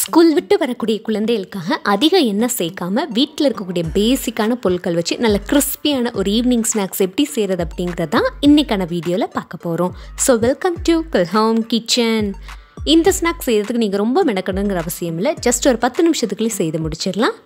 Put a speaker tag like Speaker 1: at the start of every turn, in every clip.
Speaker 1: school விட்டு வரக்கூடிய குழந்தைகளுக்காக அதிக எண்ணெய் சேர்க்காம வீட்டில் இருக்கக்கூடிய பேசிக்கான பொருட்கள் வச்சு நல்ல கிறிஸ்பியான ஒரு ஈவினிங் ஸ்நாக்ஸ் எப்படி செய்கிறது அப்படிங்கிறது தான் இன்றைக்கான வீடியோவில் பார்க்க போகிறோம் so welcome to home kitchen இந்த ஸ்நாக்ஸ் செய்கிறதுக்கு நீங்கள் ரொம்ப மெனக்கணுங்கிற அவசியம் இல்லை ஜஸ்ட் ஒரு பத்து நிமிஷத்துக்குள்ளே செய்து முடிச்சிடலாம்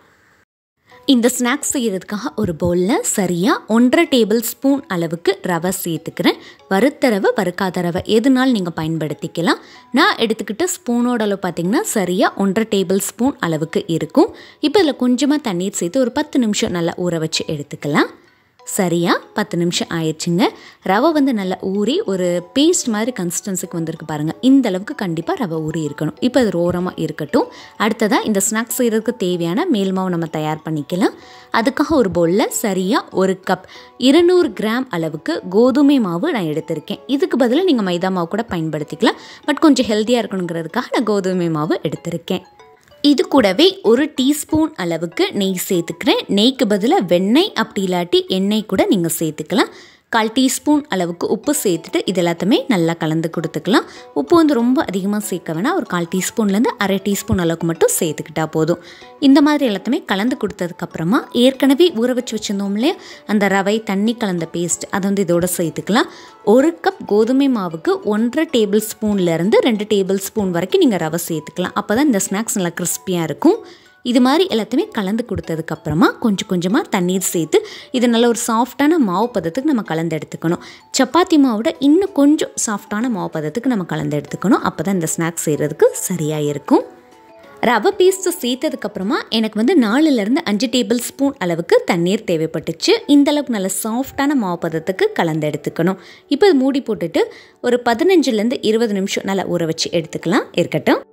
Speaker 1: இந்த ஸ்நாக்ஸ் செய்கிறதுக்காக ஒரு பவுலில் சரியாக ஒன்றரை டேபிள் ஸ்பூன் அளவுக்கு ரவை சேர்த்துக்கிறேன் வறுத்த ரவை வறுக்காத ரவை எதுனாலும் நீங்கள் பயன்படுத்திக்கலாம் நான் எடுத்துக்கிட்ட ஸ்பூனோட அளவு பார்த்திங்கன்னா சரியாக ஒன்றரை டேபிள் ஸ்பூன் அளவுக்கு இருக்கும் இப்போ இதில் கொஞ்சமாக தண்ணீர் சேர்த்து ஒரு பத்து நிமிஷம் நல்லா ஊற வச்சு எடுத்துக்கலாம் சரியாக பத்து நிமிஷம் ஆயிடுச்சுங்க ரவை வந்து நல்லா ஊறி ஒரு பேஸ்ட் மாதிரி கன்சிஸ்டன்சிக்கு வந்திருக்கு பாருங்கள் இந்த அளவுக்கு கண்டிப்பாக ரவை ஊறி இருக்கணும் இப்போ அது ஓரமாக இருக்கட்டும் அடுத்ததாக இந்த ஸ்நாக்ஸ் செய்கிறதுக்கு தேவையான மேல் மாவு நம்ம தயார் பண்ணிக்கலாம் அதுக்காக ஒரு பவுலில் சரியாக ஒரு கப் இருநூறு கிராம் அளவுக்கு கோதுமை மாவு நான் எடுத்திருக்கேன் இதுக்கு பதிலாக நீங்கள் மைதா மாவு கூட பயன்படுத்திக்கலாம் பட் கொஞ்சம் ஹெல்த்தியாக இருக்கணுங்கிறதுக்காக நான் கோதுமை மாவு எடுத்திருக்கேன் இது கூடவே ஒரு டீஸ்பூன் அளவுக்கு நெய் சேர்த்துக்கிறேன் நெய்க்கு பதிலாக வெண்ணெய் அப்படி இல்லாட்டி எண்ணெய் கூட நீங்கள் சேர்த்துக்கலாம் கால் டீஸ்பூன் அளவுக்கு உப்பு சேர்த்துட்டு இது எல்லாத்தையுமே நல்லா கலந்து கொடுத்துக்கலாம் உப்பு வந்து ரொம்ப அதிகமாக சேர்க்க வேணாம் ஒரு கால் டீஸ்பூன்லேருந்து அரை டீஸ்பூன் அளவுக்கு மட்டும் சேர்த்துக்கிட்டா போதும் இந்த மாதிரி எல்லாத்தையுமே கலந்து கொடுத்ததுக்கப்புறமா ஏற்கனவே ஊற வச்சு வச்சுருந்தோம் இல்லையா அந்த ரவை தண்ணி கலந்த பேஸ்ட் அதை வந்து இதோட சேர்த்துக்கலாம் ஒரு கப் கோதுமை மாவுக்கு ஒன்றரை டேபிள் ஸ்பூன்லேருந்து ரெண்டு டேபிள் ஸ்பூன் வரைக்கும் நீங்கள் ரவை சேர்த்துக்கலாம் அப்போ தான் இந்த ஸ்நாக்ஸ் நல்லா கிறிஸ்பியாக இருக்கும் இது மாதிரி எல்லாத்தையுமே கலந்து கொடுத்ததுக்கப்புறமா கொஞ்சம் கொஞ்சமாக தண்ணீர் சேர்த்து இது நல்ல ஒரு சாஃப்டான மாவு பதத்துக்கு நம்ம கலந்து எடுத்துக்கணும் சப்பாத்தி மாவோட இன்னும் கொஞ்சம் சாஃப்டான மாவு பதத்துக்கு நம்ம கலந்து எடுத்துக்கணும் அப்போ தான் இந்த ஸ்நாக்ஸ் செய்கிறதுக்கு சரியாக இருக்கும் ரவை பேஸ்ட்டு சேர்த்ததுக்கப்புறமா எனக்கு வந்து நாலுலேருந்து அஞ்சு டேபிள் ஸ்பூன் அளவுக்கு தண்ணீர் தேவைப்பட்டுச்சு இந்த அளவுக்கு நல்ல சாஃப்டான மாவு பதத்துக்கு கலந்து எடுத்துக்கணும் இப்போ இது மூடி போட்டுட்டு ஒரு பதினஞ்சுலேருந்து இருபது நிமிஷம் நல்லா ஊற வச்சு எடுத்துக்கலாம் இருக்கட்டும்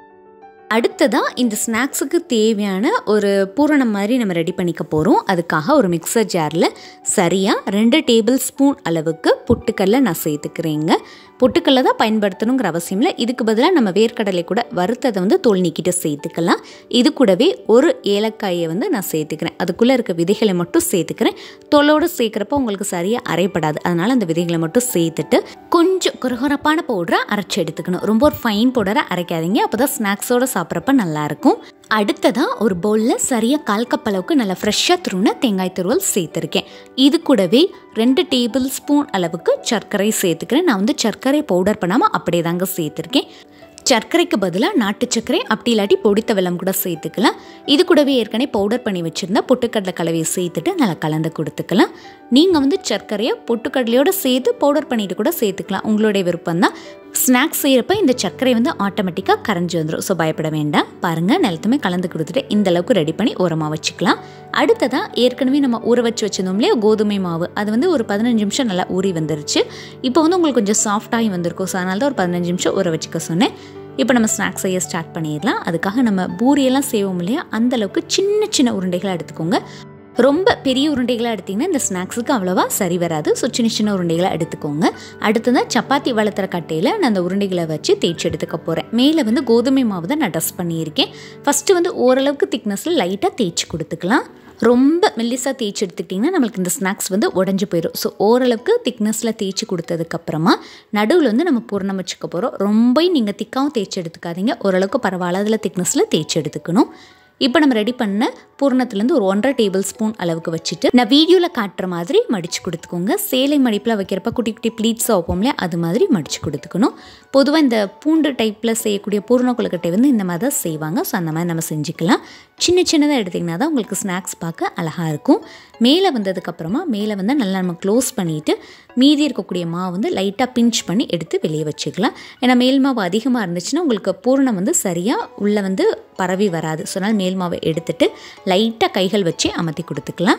Speaker 1: அடுத்ததாக இந்த ஸ்நாக்ஸுக்கு தேவையான ஒரு பூரணம் மாதிரி நம்ம ரெடி பண்ணிக்க போகிறோம் அதுக்காக ஒரு மிக்சர் ஜாரில் சரியாக ரெண்டு டேபிள் ஸ்பூன் அளவுக்கு பொட்டுக்கல்ல நான் சேர்த்துக்கிறேங்க பொட்டுக்கல்ல தான் பயன்படுத்தணுங்கிற அவசியம் இல்லை இதுக்கு பதிலாக நம்ம வேர்க்கடலை கூட வறுத்ததை வந்து தோல் நீக்கிட்டு சேர்த்துக்கலாம் இது கூடவே ஒரு ஏலக்காயை வந்து நான் சேர்த்துக்கிறேன் அதுக்குள்ளே இருக்க விதைகளை மட்டும் சேர்த்துக்கிறேன் தோலோடு சேர்க்குறப்ப உங்களுக்கு சரியாக அரைப்படாது அதனால் அந்த விதைகளை மட்டும் சேர்த்துட்டு கொஞ்சம் குறகுறப்பான பவுடரை அரைச்சி எடுத்துக்கணும் ரொம்ப ஒரு ஃபைன் பவுடரை அரைக்காதீங்க அப்போ தான் ஸ்நாக்ஸோடு சாப்பிட்றப்ப நல்லாயிருக்கும் அடுத்ததாக ஒரு பவுலில் சரியாக கால் கப் அளவுக்கு நல்லா ஃப்ரெஷ்ஷாக துருவின தேங்காய் துருவல் சேர்த்துருக்கேன் இது கூடவே ரெண்டு டேபிள் ஸ்பூன் அளவுக்கு சர்க்கரை சேர்த்துக்கிறேன் நான் வந்து சர்க்கரை பவுடர் பண்ணாமல் அப்படியே தாங்க சேர்த்துருக்கேன் சர்க்கரைக்கு பதிலாக நாட்டு சர்க்கரை அப்படி இல்லாட்டி பொடித்த வெல்லம் கூட சேர்த்துக்கலாம் இது கூடவே ஏற்கனவே பவுடர் பண்ணி வச்சுருந்தா பொட்டுக்கடலை கலவையை சேர்த்துட்டு நல்லா கலந்து கொடுத்துக்கலாம் நீங்கள் வந்து சர்க்கரையை பொட்டுக்கடலையோடு சேர்த்து பவுடர் பண்ணிட்டு கூட சேர்த்துக்கலாம் உங்களுடைய விருப்பம் தான் ஸ்நாக்ஸ் செய்கிறப்ப இந்த சர்க்கரை வந்து ஆட்டோமேட்டிக்காக கரைஞ்சி வந்துடும் ஸோ பயப்பட வேண்டாம் பாருங்கள் நிலத்துமே கலந்து கொடுத்துட்டு இந்த அளவுக்கு ரெடி பண்ணி ஓரமாக வச்சுக்கலாம் அடுத்ததாக ஏற்கனவே நம்ம ஊற வச்சு வச்சிருந்தோம் இல்லையா கோதுமை மாவு அது வந்து ஒரு பதினஞ்சு நிமிஷம் நல்லா ஊறி வந்துருச்சு இப்போ வந்து உங்களுக்கு கொஞ்சம் சாஃப்டாகி வந்திருக்கும் ஸோ அதனால தான் ஒரு பதினஞ்சு நிமிஷம் ஊற வச்சுக்க சொன்னேன் இப்போ நம்ம ஸ்நாக்ஸ் செய்ய ஸ்டார்ட் பண்ணிடலாம் அதுக்காக நம்ம பூரியெல்லாம் செய்வோம் இல்லையா அந்தளவுக்கு சின்ன சின்ன உருண்டைகளாக எடுத்துக்கோங்க ரொம்ப பெரிய உருண்டைகளாக எடுத்திங்கன்னா இந்த ஸ்நாக்ஸுக்கு அவ்வளோவா சரி வராது ஸோ சின்ன சின்ன உருண்டைகளாக எடுத்துக்கோங்க அடுத்ததாக சப்பாத்தி வளர்த்துற கட்டையில் நான் அந்த உருண்டைகளை வச்சு தேய்ச்சி எடுத்துக்க போகிறேன் மேலே வந்து கோதுமை மாவு தான் நான் டஸ்ட் பண்ணியிருக்கேன் ஃபஸ்ட்டு வந்து ஓரளவுக்கு திக்னஸில் லைட்டாக தேய்ச்சி கொடுத்துக்கலாம் ரொம்ப மெல்லிஸாக தேய்ச்சி எடுத்துக்கிட்டிங்கன்னா நம்மளுக்கு இந்த ஸ்நாக்ஸ் வந்து உடஞ்சி போயிடும் ஸோ ஓரளவுக்கு திக்னஸில் தேய்ச்சி கொடுத்ததுக்கப்புறமா நடுவில் வந்து நம்ம பூர்ணம் வச்சுக்க போகிறோம் ரொம்ப நீங்கள் திக்காகவும் தேய்ச்சி எடுத்துக்காதீங்க ஓரளவுக்கு பரவாயில்ல அதில் திக்னஸில் தேய்ச்சி எடுத்துக்கணும் இப்போ நம்ம ரெடி பண்ண பூர்ணத்துலேருந்து ஒரு ஒன்றரை டேபிள் ஸ்பூன் அளவுக்கு வச்சுட்டு நான் வீடியோவில் காட்டுற மாதிரி மடித்து கொடுத்துக்கோங்க சேலை மடிப்பில் வைக்கிறப்ப குட்டி குட்டி ப்ளீட்ஸ் வைப்போம் இல்லையா அது மாதிரி மடித்து கொடுத்துக்கணும் பொதுவாக இந்த பூண்டு டைப்பில் செய்யக்கூடிய பூர்ண கொழுக்கட்டை வந்து இந்த மாதிரி தான் செய்வாங்க ஸோ அந்த மாதிரி நம்ம செஞ்சுக்கலாம் சின்ன சின்னதாக எடுத்திங்கன்னா தான் உங்களுக்கு ஸ்நாக்ஸ் பார்க்க அழகாக இருக்கும் மேலே வந்ததுக்கப்புறமா மேலே வந்து நல்லா நம்ம க்ளோஸ் பண்ணிவிட்டு மீதி இருக்கக்கூடிய மாவு வந்து லைட்டாக பிஞ்ச் பண்ணி எடுத்து வெளியே வச்சுக்கலாம் ஏன்னா மேல் மாவு அதிகமாக இருந்துச்சுன்னா உங்களுக்கு பூர்ணம் வந்து சரியாக உள்ளே வந்து பரவி வராது ஸோ அதனால் மேல் மாவை எடுத்துட்டு லைட்டாக கைகள் வச்சு அமர்த்தி கொடுத்துக்கலாம்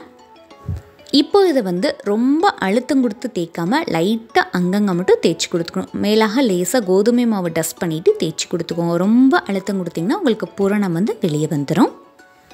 Speaker 1: இப்போ இதை வந்து ரொம்ப அழுத்தம் கொடுத்து தேய்க்காம லைட்டாக அங்கங்கே மட்டும் தேய்ச்சி கொடுத்துக்கணும் மேலாக லேசாக கோதுமை மாவு டஸ்ட் பண்ணிவிட்டு தேய்ச்சி கொடுத்துக்கோங்க ரொம்ப அழுத்தம் கொடுத்திங்கன்னா உங்களுக்கு பூரணம் வந்து வெளியே வந்துடும்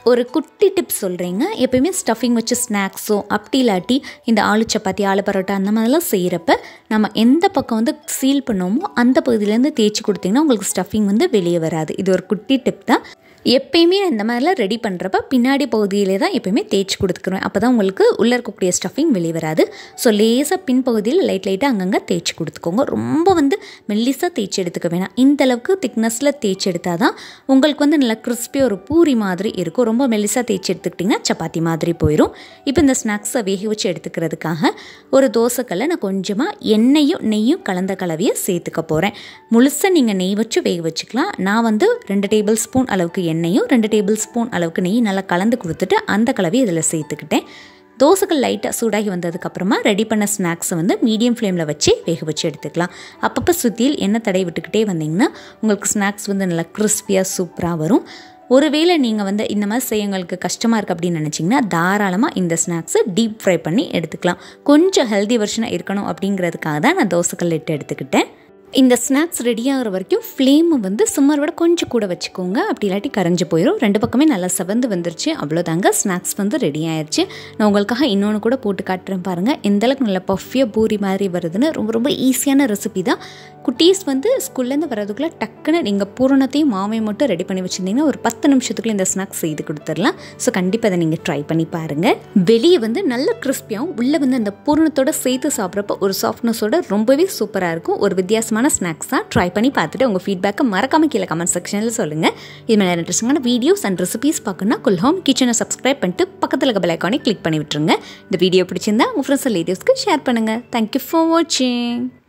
Speaker 2: ஒரு குட்டி டிப்ஸ் சொல்கிறேங்க எப்பயுமே ஸ்டஃபிங் வச்சு ஸ்நாக்ஸோ அப்படி இல்லாட்டி இந்த ஆலு சப்பாத்தி ஆலு பரோட்டா அந்த மாதிரிலாம் செய்கிறப்ப நம்ம எந்த பக்கம் வந்து சீல் பண்ணோமோ அந்த பகுதியிலேருந்து தேய்ச்சி கொடுத்தீங்கன்னா உங்களுக்கு ஸ்டஃபிங் வந்து வெளியே வராது இது ஒரு குட்டி டிப் தான் எப்பயுமே இந்த மாதிரிலாம் ரெடி பண்ணுறப்ப பின்னாடி பகுதியிலே தான் எப்பயுமே தேய்ச்சி கொடுத்துக்குறேன் அப்போ தான் உங்களுக்கு உள்ளே இருக்கக்கூடிய ஸ்டஃபிங் வெளியே வராது ஸோ லேசாக பின் பகுதியில் லைட் லைட்டாக அங்கங்கே தேய்ச்சி கொடுத்துக்கோங்க ரொம்ப வந்து மெல்லிஸாக தேய்ச்சி எடுத்துக்க வேணாம் இந்த அளவுக்கு திக்னஸில் தேய்ச்சி எடுத்தால் தான் உங்களுக்கு வந்து நல்லா கிறிஸ்பி ஒரு பூரி மாதிரி இருக்கும் ரொம்ப மெல்லிஸாக தேய்ச்சி எடுத்துக்கிட்டிங்கன்னா சப்பாத்தி மாதிரி போயிடும் இப்போ இந்த ஸ்நாக்ஸை வேக வச்சு எடுத்துக்கிறதுக்காக ஒரு தோசைக்கல்ல நான் கொஞ்சமாக எண்ணெயும் நெய்யும் கலந்த கலவையை சேர்த்துக்க போகிறேன் முழுசாக நீங்கள் நெய் வச்சு வேக வச்சுக்கலாம் நான் வந்து ரெண்டு டேபிள் ஸ்பூன் அளவுக்கு எண்ணெயும் ரெண்டு டேபிள் ஸ்பூன் அளவுக்கு நெய் நல்லா கலந்து கொடுத்துட்டு அந்த கலவையை இதில் சேர்த்துக்கிட்டேன் தோசைகள் லைட்டாக சூடாகி வந்ததுக்கப்புறமா ரெடி பண்ண ஸ்நாக்ஸை வந்து மீடியம் ஃப்ளேமில் வச்சு வேக வச்சு எடுத்துக்கலாம் அப்பப்போ சுற்றியில் எண்ணெய் தடவி விட்டுக்கிட்டே வந்தீங்கன்னா உங்களுக்கு ஸ்நாக்ஸ் வந்து நல்லா கிறிஸ்பியாக சூப்பராக வரும் ஒருவேளை நீங்கள் வந்து இந்த மாதிரி செய்ய உங்களுக்கு கஷ்டமாக இருக்குது அப்படின்னு நினச்சிங்கன்னா தாராளமாக இந்த ஸ்நாக்ஸை டீப் ஃப்ரை பண்ணி எடுத்துக்கலாம் கொஞ்சம் ஹெல்தி வெர்ஷனாக இருக்கணும் அப்படிங்கிறதுக்காக தான் நான் தோசைக்கல் இட்டு எடுத்துக்கிட்டேன் இந்த ஸ்நாக்ஸ் ரெடி ஆகிற வரைக்கும் ஃப்ளேமை வந்து சுமார் விட கொஞ்சம் கூட வச்சுக்கோங்க அப்படி இல்லாட்டி கரைஞ்சி போயிடும் ரெண்டு பக்கமே நல்லா செவந்து வந்துருச்சு அவ்வளோதாங்க ஸ்நாக்ஸ் வந்து ரெடி ஆயிடுச்சு நான் உங்களுக்காக இன்னொன்று கூட போட்டு காட்டுறேன் பாருங்கள் எந்தளவுக்கு நல்லா பஃபியாக பூரி மாதிரி வருதுன்னு ரொம்ப ரொம்ப ஈஸியான ரெசிபி தான் குட்டீஸ் வந்து ஸ்கூல்லேருந்து வரதுக்குள்ளே டக்குன்னு நீங்கள் பூரணத்தையும் மாவையும் மட்டும் ரெடி பண்ணி வச்சுருந்தீங்கன்னா ஒரு பத்து நிமிஷத்துக்குள்ள இந்த ஸ்நாக்ஸ் செய்து கொடுத்துடலாம் ஸோ கண்டிப்பாக அதை நீங்கள் ட்ரை பண்ணி பாருங்கள் வெளியே வந்து நல்ல கிறிஸ்பியாகவும் உள்ளே வந்து அந்த பூரணத்தோட சேர்த்து சாப்பிட்றப்ப ஒரு சாஃப்ட்னஸோட ரொம்பவே சூப்பராக இருக்கும் ஒரு வித்தியாசமான ஸ்நாக்ஸ் தான் ட்ரை பண்ணி பார்த்துட்டு உங்கள் ஃபீட்பேக்கை மறக்காம கீழே கமெண்ட் செக்ஷனில் சொல்லுங்கள் இது மேலே இன்ட்ரெஸ்டிங்கான வீடியோஸ் அண்ட் ரெசிபீஸ் பார்க்கணும்னா குல்ஹோம் கிச்சனை சப்ஸ்கிரைப் பண்ணிட்டு பக்கத்தில் இருக்க பெல் ஐக்கானை கிளிக் பண்ணி விட்டுருங்க இந்த வீடியோ பிடிச்சிருந்தா உங்கள் ஃப்ரெண்ட்ஸ் ரிலேட்டிவ்ஸ்க்கு ஷேர் பண்ணுங்கள் தேங்க்யூ ஃபார் வாட்சிங்